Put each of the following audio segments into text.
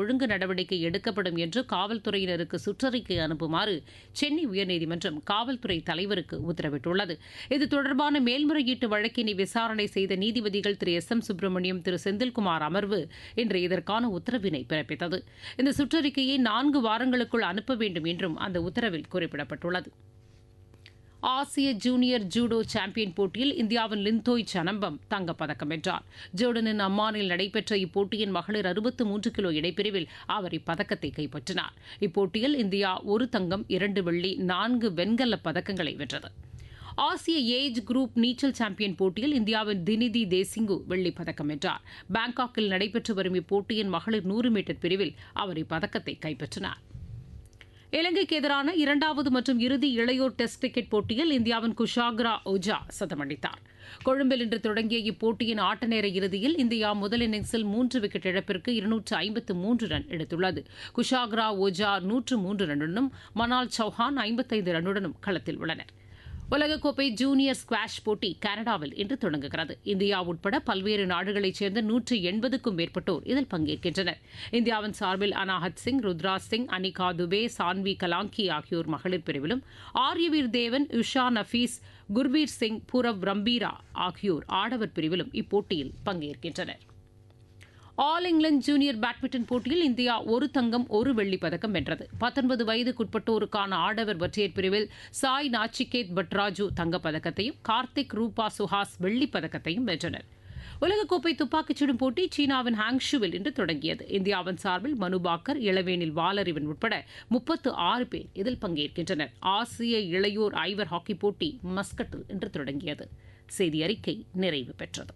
ஒழுங்கு நடவடிக்கை எடுக்கப்படும் என்று காவல்துறையினருக்கு சுற்றறிக்கை அனுப்புமாறு சென்னை உயர்நீதிமன்றம் காவல்துறை தலைவருக்கு உத்தரவிட்டுள்ளது இது தொடர்பான மேல்முறையீட்டு வழக்கினை விசாரணை செய்த நீதிபதிகள் திரு எஸ் எம் சுப்பிரமணியம் திரு செந்தில்குமார் அமர்வு இன்று இதற்கான உத்தரவினை பிறப்பித்தது இந்த சுற்றறிக்கையை நான்கு வாரங்களுக்குள் அனுப்ப வேண்டும் என்றும் அந்த உத்தரவில் குறிப்பிடப்பட்டுள்ளது ஆசிய ஜூனியர் ஜூடோ சாம்பியன் போட்டியில் இந்தியாவின் லிந்தோய் சனம்பம் தங்கப்பதக்கம் வென்றார் ஜோர்டனின் அம்மானில் நடைபெற்ற இப்போட்டியின் மகளிர் அறுபத்து மூன்று கிலோ இடைப்பிரிவில் அவர் இப்பதக்கத்தை கைப்பற்றினார் இப்போட்டியில் இந்தியா ஒரு தங்கம் இரண்டு வெள்ளி நான்கு வெண்கலப் பதக்கங்களை வென்றது ஆசிய ஏஜ் குரூப் நீச்சல் சாம்பியன் போட்டியில் இந்தியாவின் தினிதி தேசிங்கு வெள்ளிப் பதக்கம் வென்றார் பாங்காக்கில் நடைபெற்று வரும் இப்போட்டியின் மகளிர் நூறு மீட்டர் பிரிவில் அவர் இப்பதக்கத்தை கைப்பற்றினார் இலங்கைக்கு எதிரான இரண்டாவது மற்றும் இறுதி இளையோர் டெஸ்ட் கிரிக்கெட் போட்டியில் இந்தியாவின் குஷாக்ரா ஓஜா சதமடித்தார் கொழும்பில் இன்று தொடங்கிய இப்போட்டியின் ஆட்ட நேர இறுதியில் இந்தியா முதல் இன்னிங்ஸில் மூன்று விக்கெட் இழப்பிற்கு இருநூற்று ஐம்பத்து மூன்று ரன் எடுத்துள்ளது குஷாக்ரா ஓஜா நூற்று மூன்று ரன்னுடனும் மனால் சௌஹான் ஐம்பத்தைந்து ரன்னுடனும் களத்தில் உள்ளனர் உலகக்கோப்பை ஜூனியர் ஸ்குவாஷ் போட்டி கனடாவில் இன்று தொடங்குகிறது இந்தியா உட்பட பல்வேறு நாடுகளைச் சேர்ந்த நூற்றி எண்பதுக்கும் மேற்பட்டோர் இதில் பங்கேற்கின்றனர் இந்தியாவின் சார்பில் அனாஹத் சிங் ருத்ராஜ் சிங் அனிகா துபே சான்வி கலாங்கி ஆகியோர் மகளிர் பிரிவிலும் ஆரியவீர் தேவன் உஷா நஃபீஸ் குர்பீர் சிங் பூரவ் ரம்பீரா ஆகியோர் ஆடவர் பிரிவிலும் இப்போட்டியில் பங்கேற்கின்றனர் ஆல் இங்கிலாந்து ஜூனியர் பேட்மிண்டன் போட்டியில் இந்தியா ஒரு தங்கம் ஒரு வெள்ளிப் பதக்கம் வென்றது பத்தொன்பது வயதுக்குட்பட்டோருக்கான ஆடவர் ஒற்றையர் பிரிவில் சாய் நாச்சிகேத் பட்ராஜு தங்கப்பதக்கத்தையும் கார்த்திக் ரூபா சுஹாஸ் வெள்ளிப் பதக்கத்தையும் வென்றனர் உலகக்கோப்பை துப்பாக்கிச் சுடும் போட்டி சீனாவின் ஹாங்ஷுவில் இன்று தொடங்கியது இந்தியாவின் சார்பில் மனுபாக்கர் இளவேனில் வாலறிவன் உட்பட முப்பத்து ஆறு பேர் இதில் பங்கேற்கின்றனர் ஆசிய இளையோர் ஐவர் ஹாக்கி போட்டி மஸ்கட்டில் இன்று தொடங்கியது செய்தி அறிக்கை நிறைவு பெற்றது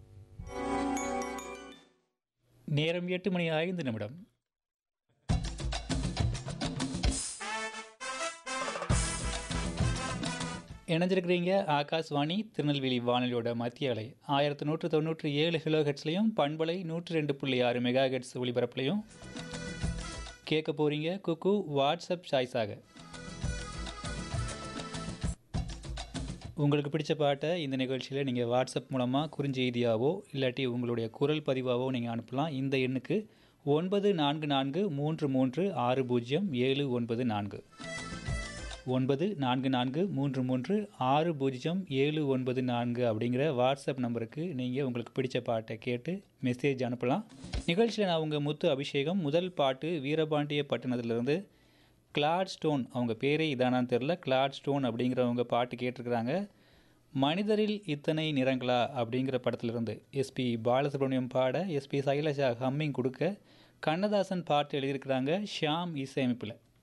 நேரம் எட்டு மணி ஐந்து நிமிடம் இணைஞ்சிருக்கிறீங்க ஆகாஷ்வாணி திருநெல்வேலி வானொலியோட மத்திய அலை ஆயிரத்தி நூற்று தொண்ணூற்றி ஏழு கிலோ ஹெட்ஸ்லையும் பண்பலை நூற்றி ரெண்டு புள்ளி ஆறு மெகா ஹெட்ஸ் ஒளிபரப்புலையும் கேட்க போகிறீங்க குக்கு வாட்ஸ்அப் சாய்ஸாக உங்களுக்கு பிடிச்ச பாட்டை இந்த நிகழ்ச்சியில் நீங்கள் வாட்ஸ்அப் மூலமாக குறுஞ்செய்தியாவோ இல்லாட்டி உங்களுடைய குரல் பதிவாவோ நீங்கள் அனுப்பலாம் இந்த எண்ணுக்கு ஒன்பது நான்கு நான்கு மூன்று மூன்று ஆறு பூஜ்ஜியம் ஏழு ஒன்பது நான்கு ஒன்பது நான்கு நான்கு மூன்று மூன்று ஆறு பூஜ்ஜியம் ஏழு ஒன்பது நான்கு அப்படிங்கிற வாட்ஸ்அப் நம்பருக்கு நீங்கள் உங்களுக்கு பிடிச்ச பாட்டை கேட்டு மெசேஜ் அனுப்பலாம் நிகழ்ச்சியில் நான் உங்கள் முத்து அபிஷேகம் முதல் பாட்டு வீரபாண்டிய பட்டணத்திலிருந்து கிளாட் ஸ்டோன் அவங்க பேரே இதானான்னு தெரில கிளாட் ஸ்டோன் அப்படிங்கிறவங்க பாட்டு கேட்டிருக்கிறாங்க மனிதரில் இத்தனை நிறங்களா அப்படிங்கிற படத்திலிருந்து எஸ்பி பாலசுப்ரமணியம் பாட எஸ்பி சைலஜா ஹம்மிங் கொடுக்க கண்ணதாசன் பாட்டு எழுதியிருக்கிறாங்க ஷியாம் இசையமைப்பில்